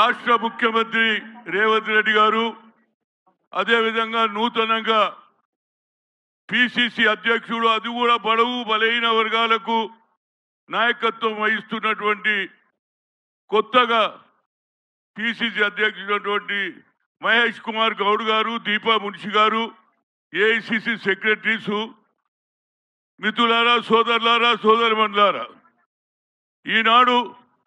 రాష్ట్ర ముఖ్యమంత్రి రేవంత్ రెడ్డి గారు అదేవిధంగా నూతనంగా పిసిసి అధ్యక్షుడు అది కూడా బడుగు బలహీన వర్గాలకు నాయకత్వం వహిస్తున్నటువంటి కొత్తగా పిసిసి అధ్యక్షుడైనటువంటి మహేష్ కుమార్ గౌడ్ గారు దీపా మున్షి గారు ఏఐసిసి సెక్రటరీసు మిత్రులారా సోదరులారా సోదరిమణులారా ఈనాడు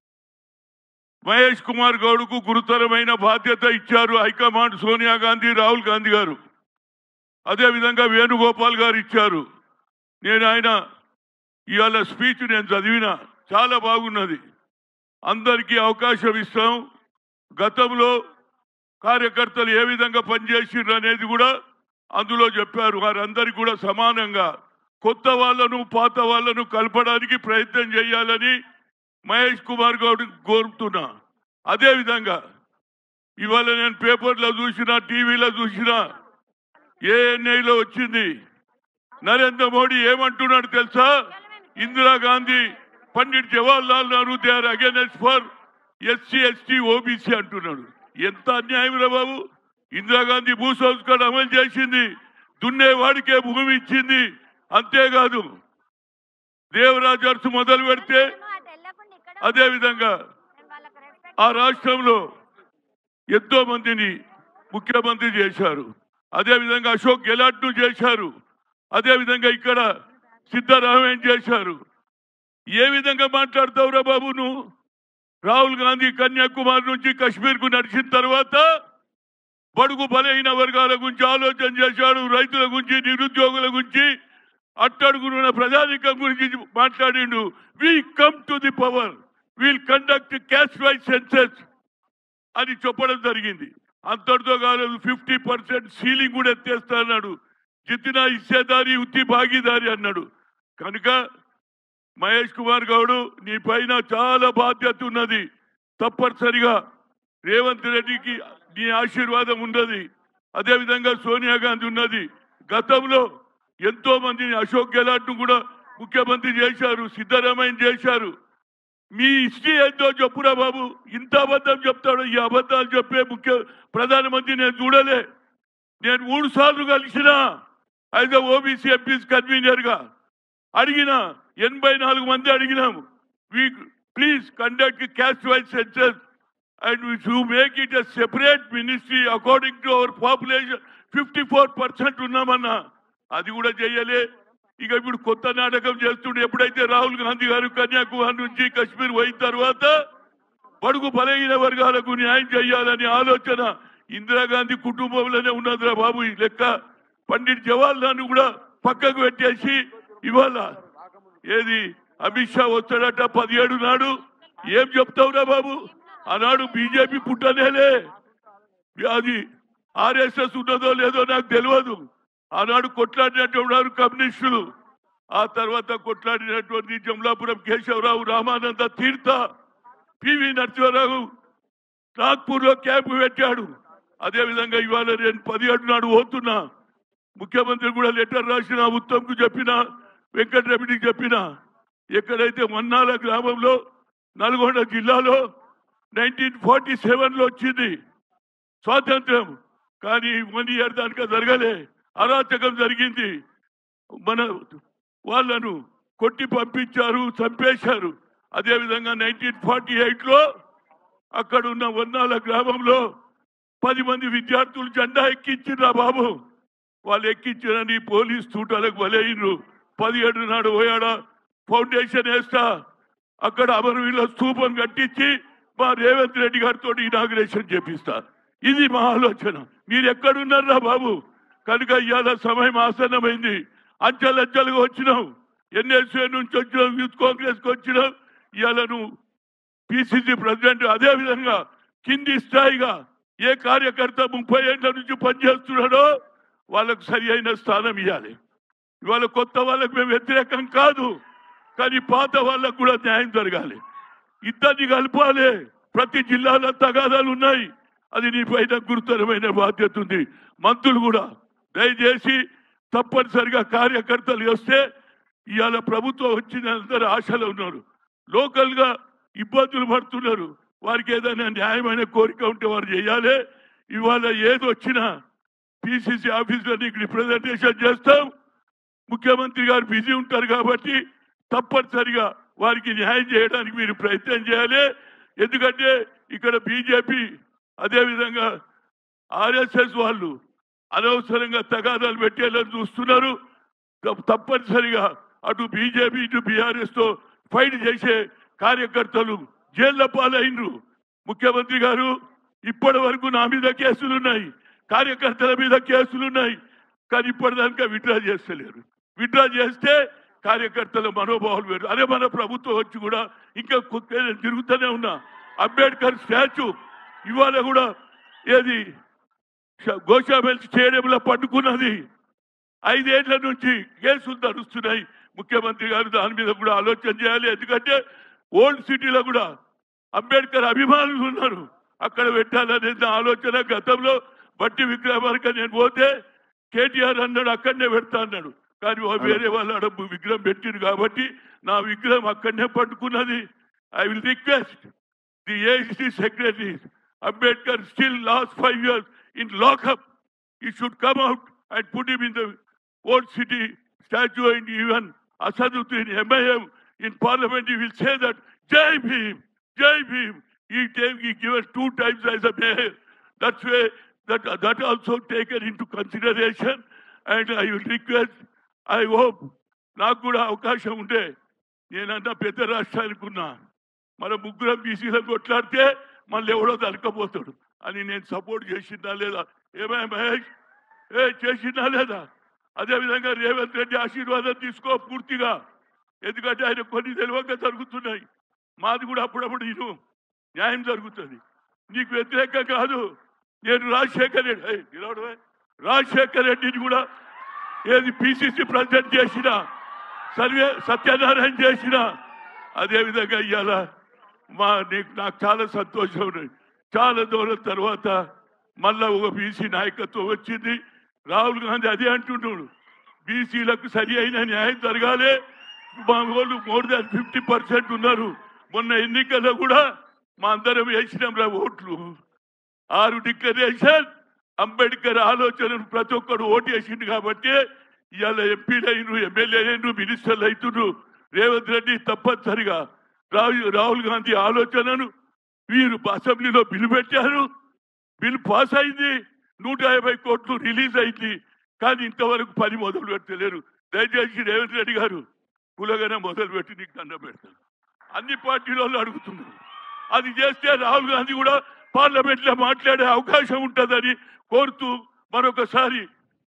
మహేష్ కుమార్ గౌడ్కు గురుతరమైన బాధ్యత ఇచ్చారు హైకమాండ్ సోనియా గాంధీ రాహుల్ గాంధీ గారు అదేవిధంగా వేణుగోపాల్ గారు ఇచ్చారు నేను ఆయన ఇవాళ స్పీచ్ నేను చదివిన చాలా బాగున్నది అందరికీ అవకాశం ఇస్తాం గతంలో కార్యకర్తలు ఏ విధంగా పనిచేసిండ్రు అనేది కూడా అందులో చెప్పారు వారందరికీ కూడా సమానంగా కొత్త వాళ్ళను పాత వాళ్ళను కలపడానికి ప్రయత్నం చేయాలని మహేష్ కుమార్ గౌడ్ కోరుతున్నా అదే విధంగా ఇవాళ నేను పేపర్లో చూసిన టీవీలో చూసిన ఏఎన్ఐలో వచ్చింది నరేంద్ర మోడీ ఏమంటున్నాడు తెలుసా Indira Gandhi Pandit Jawahar Lal Nehru they are against for SC ST OBC అంటున్నాడు ఎంత అన్యాయం రా బాబు ఇందిరాగాంధీ భూ సంస్కరణ అమలు చేసింది దున్నేవాడికే భూమి ఇచ్చింది అంతేకాదు దేవరాజ్ అర్సు మొదలు పెడితే అదే విధంగా ఆ రాష్ట్రంలో ఎంతో మందిని ముఖ్యమంత్రి చేశారు అదే విధంగా అశోక్ గెలాట్ ను చేశారు అదే విధంగా ఇక్కడ సిద్ధరామయ్య చేశారు ఏ విధంగా మాట్లాడతావురా బాబు నువ్వు రాహుల్ గాంధీ కన్యాకుమారి నుంచి కాశ్మీర్ కు నడిచిన తర్వాత బడుగు బలహీన వర్గాల గురించి ఆలోచన చేశాడు రైతుల గురించి నిరుద్యోగుల గురించి అట్టడుగునున్న ప్రజానికం గురించి మాట్లాడిండు we come to the power will conduct cash wise census అని చెప్పడం జరిగింది అంతటితో కాలేదు ఫిఫ్టీ పర్సెంట్ సీలింగ్ కూడా ఎత్తేస్తా అన్నాడు జితిన ఇచ్చేదారి ఉత్తి భాగీదారి అన్నాడు కనుక మహేష్ కుమార్ గౌడ్ నీ పైన చాలా బాధ్యత ఉన్నది తప్పనిసరిగా రేవంత్ రెడ్డికి నీ ఆశీర్వాదం ఉన్నది అదేవిధంగా సోనియా గాంధీ ఉన్నది గతంలో ఎంతో మందిని అశోక్ గెలాట్ ను కూడా ముఖ్యమంత్రి చేశారు సిద్ధరామయ్య చేశారు మీ హిస్టరీ ఏందో చెప్పురా బాబు ఇంత అబద్ధం చెప్తాడు ఈ అబద్ధాలు చెప్పే ముఖ్య ప్రధానమంత్రి నేను చూడలే నేను మూడు సార్లు కలిసిన యాజ్ ఓబీసీ ఎంపీస్ కన్వీనర్ గా అడిగిన ఎనభై నాలుగు మంది అడిగినాము we please conduct caste wise census and you make it a separate ministry according to our population fifty four percent ఉన్నామన్నా అది కూడా చెయ్యలే ఇక ఇప్పుడు కొత్త నాటకం చేస్తుండే ఎప్పుడైతే రాహుల్ గాంధీ గారు కన్యాకుమారి నుంచి కశ్మీర్ పోయిన తర్వాత బడుగు బలహీన వర్గాలకు న్యాయం చేయాలని ఆలోచన ఇందిరాగాంధీ కుటుంబంలోనే ఉన్నదిరా బాబు ఈ లెక్క పండిట్ జవహర్ లాల్ కూడా పక్కకు పెట్టేసి ఇవాళ ఏది అమిత్ షా వస్తాడట పదిహేడు నాడు ఏం చెప్తావురా బాబు ఆనాడు బీజేపీ పుట్టనేలే అది ఆర్ఎస్ఎస్ ఉన్నదో లేదో నాకు తెలియదు ఆనాడు కొట్లాడినటువంటి కమ్యూనిస్టులు ఆ తర్వాత కొట్లాడినటువంటి జమలాపురం కేశవరావు రామానంద తీర్థ పివి నరసింహారావు నాగ్పూర్ లో క్యాంపు పెట్టాడు అదే విధంగా ఇవాళ నేను పదిహేడు నాడు పోతున్నా ముఖ్యమంత్రి కూడా లెటర్ రాసిన ఉత్తమ్ కు చెప్పిన వెంకటరమణికి చెప్పిన ఎక్కడైతే మన్నాల గ్రామంలో నల్గొండ జిల్లాలో నైన్టీన్ ఫార్టీ సెవెన్ లో వచ్చింది స్వాతంత్రం కానీ వన్ ఇయర్ దానిక జరగలే అరాచకం జరిగింది మన వాళ్ళను కొట్టి పంపించారు చంపేశారు అదేవిధంగా నైన్టీన్ ఫార్టీ ఎయిట్ లో అక్కడ ఉన్న వన్నాల గ్రామంలో పది మంది విద్యార్థులు జెండా ఎక్కించిర్రా బాబు వాళ్ళు ఎక్కించినని పోలీస్ తూటాలకు బలైనరు పదిహేడు నాడు పోయాడా ఫౌండేషన్ వేస్తా అక్కడ అమరవీళ్ళ స్తూపం కట్టించి మా రేవంత్ రెడ్డి గారితో ఇనాగ్రేషన్ చేపిస్తా ఇది మా ఆలోచన మీరు ఎక్కడున్నారా బాబు కనుక ఇవాళ సమయం ఆసన్నమైంది అంచెలంచెలుగా వచ్చినాం ఎన్ఎస్ఏ నుంచి వచ్చినాం యూత్ కాంగ్రెస్ కి వచ్చినాం ఇవాళ నువ్వు పిసిసి ప్రెసిడెంట్ అదే విధంగా కింది స్థాయిగా ఏ కార్యకర్త ముప్పై ఏళ్ల నుంచి పనిచేస్తున్నాడో వాళ్ళకు సరి అయిన స్థానం ఇవ్వాలి ఇవాళ కొత్త వాళ్ళకు మేము వ్యతిరేకం కాదు కానీ పాత వాళ్ళకు కూడా న్యాయం జరగాలి ఇద్దరిని కలపాలి ప్రతి జిల్లాలో తగాదాలు ఉన్నాయి అది నీ పైన గురుతరమైన బాధ్యత ఉంది మంత్రులు కూడా దయచేసి తప్పనిసరిగా కార్యకర్తలు వస్తే ఇవాళ ప్రభుత్వం వచ్చిన అందరూ ఆశలో ఉన్నారు లోకల్ గా ఇబ్బందులు పడుతున్నారు వారికి ఏదైనా న్యాయమైన కోరిక ఉంటే వారు చేయాలి ఇవాళ ఏది వచ్చినా పిసిసి ఆఫీసులో నీకు రిప్రజెంటేషన్ చేస్తాం ముఖ్యమంత్రి గారు బిజీ ఉంటారు కాబట్టి తప్పనిసరిగా వారికి న్యాయం చేయడానికి మీరు ప్రయత్నం చేయాలి ఎందుకంటే ఇక్కడ బీజేపీ అదేవిధంగా ఆర్ఎస్ఎస్ వాళ్ళు అనవసరంగా తగాదాలు పెట్టేయాలని చూస్తున్నారు తప్ప- తప్పనిసరిగా అటు బీజేపీ ఇటు బీఆర్ఎస్ తో ఫైట్ చేసే కార్యకర్తలు జైళ్ల పాలైనరు ముఖ్యమంత్రి గారు ఇప్పటి వరకు నా మీద కేసులున్నాయి కార్యకర్తల మీద కేసులున్నాయి కానీ ఇప్పటిదాకా విత్డ్రా చేస్తలేరు విత్డ్రా చేస్తే కార్యకర్తల మనోభావాలు వేరు అదే మన ప్రభుత్వం వచ్చి కూడా ఇంకా కొత్త నేను తిరుగుతూనే ఉన్నా అంబేద్కర్ స్టాచ్యూ ఇవాళ కూడా ఏది గోషాబెల్ స్టేడియంలో పట్టుకున్నది ఐదేళ్ల నుంచి కేసులు నడుస్తున్నాయి ముఖ్యమంత్రి గారు దాని మీద కూడా ఆలోచన చేయాలి ఎందుకంటే ఓల్డ్ సిటీలో కూడా అంబేద్కర్ అభిమానులు ఉన్నారు అక్కడ పెట్టాలనే నా ఆలోచన గతంలో బట్టి విక్రమార్క నేను పోతే కేటీఆర్ అన్నాడు అక్కడనే పెడతా అన్నాడు కానీ వా- వేరే వాళ్ళ ఆడ విగ్రహం పెట్టిండు కాబట్టి నా విగ్రహం అక్కడనే పట్టుకున్నది I will request the AC secretary Ambedkar still last five years in lockup he should come out and put him in the old city statue and even Asaduddin MIM in parliament he will say that Jai Bhim, Jai Bhim. He, gave, he given two times as a mayor. That's why that, that also taken into consideration and I will request, I hope నాకు కూడా అవకాశం ఉంటే నేనన్నా పెద్ద రాష్ట్రానికి ఉన్నా మన ముగ్గురం బీసీలో కొట్లాడితే మళ్ళీ ఎవడో దొరకపోతాడు అని నేను సపోర్ట్ చేసిందా లేదా ఏమై మహేష్ ఏ చేసిందా లేదా అదేవిధంగా రేవంత్ రెడ్డి ఆశీర్వాదం తీసుకో పూర్తిగా ఎందుకంటే ఆయన కొన్ని తెలివక జరుగుతున్నాయి మాది కూడా అప్పుడప్పుడు ఇను న్యాయం జరుగుతుంది నీకు వ్యతిరేకం కాదు నేను రాజశేఖర్ రెడ్డి ఏయ్, నిలబడవే. రాజశేఖర్ రెడ్డిని కూడా ఏది పిసిసి ప్రెసిడెంట్ చేసిన సర్వే సత్యనారాయణ చేసిన అదే విధంగా ఇవాళ మా నీకు నాకు చాలా సంతోషం ఉంది చాలా దూరం తర్వాత మళ్ళా ఒక బీసీ నాయకత్వం వచ్చింది రాహుల్ గాంధీ అదే అంటున్నాడు బీసీలకు సరి అయిన న్యాయం జరగాలి మా వాళ్ళు మోర్ దాన్ ఫిఫ్టీ పర్సెంట్ ఉన్నారు మొన్న ఎన్నికల్లో కూడా మా అందరం వేసినాం రా ఓట్లు ఆరు డిక్లరేషన్ అంబేద్కర్ ఆలోచనను ప్రతి ఒక్కరు ఓటు వేసిండు కాబట్టి ఇవాళ ఎంపీలు అయినరు ఎమ్మెల్యే అయినరు మినిస్టర్లు అవుతున్నారు రేవంత్ రెడ్డి తప్పనిసరిగా రాహుల్ రాహుల్ గాంధీ ఆలోచనను వీరు అసెంబ్లీలో బిల్లు పెట్టారు బిల్ పాస్ అయింది నూట యాభై కోట్లు రిలీజ్ అయింది కానీ ఇంతవరకు పని మొదలు పెట్టలేరు దయచేసి రేవంత్ రెడ్డి గారు కులగానే మొదలు పెట్టి నీకు దండ పెడతారు అన్ని పార్టీల వాళ్ళు అడుగుతున్నారు అది చేస్తే రాహుల్ గాంధీ కూడా పార్లమెంట్ లో మాట్లాడే అవకాశం ఉంటుందని కోరుతూ మరొకసారి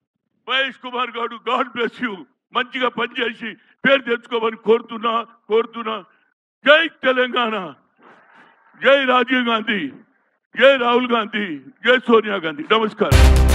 మహేష్ కుమార్ గారు గాడ్ బ్లెస్ యూ మంచిగా పనిచేసి పేరు తెచ్చుకోమని కోరుతున్నా కోరుతున్నా జై తెలంగాణ జై రాజీవ్ గాంధీ జై రాహుల్ గాంధీ జై సోనియా గాంధీ నమస్కారం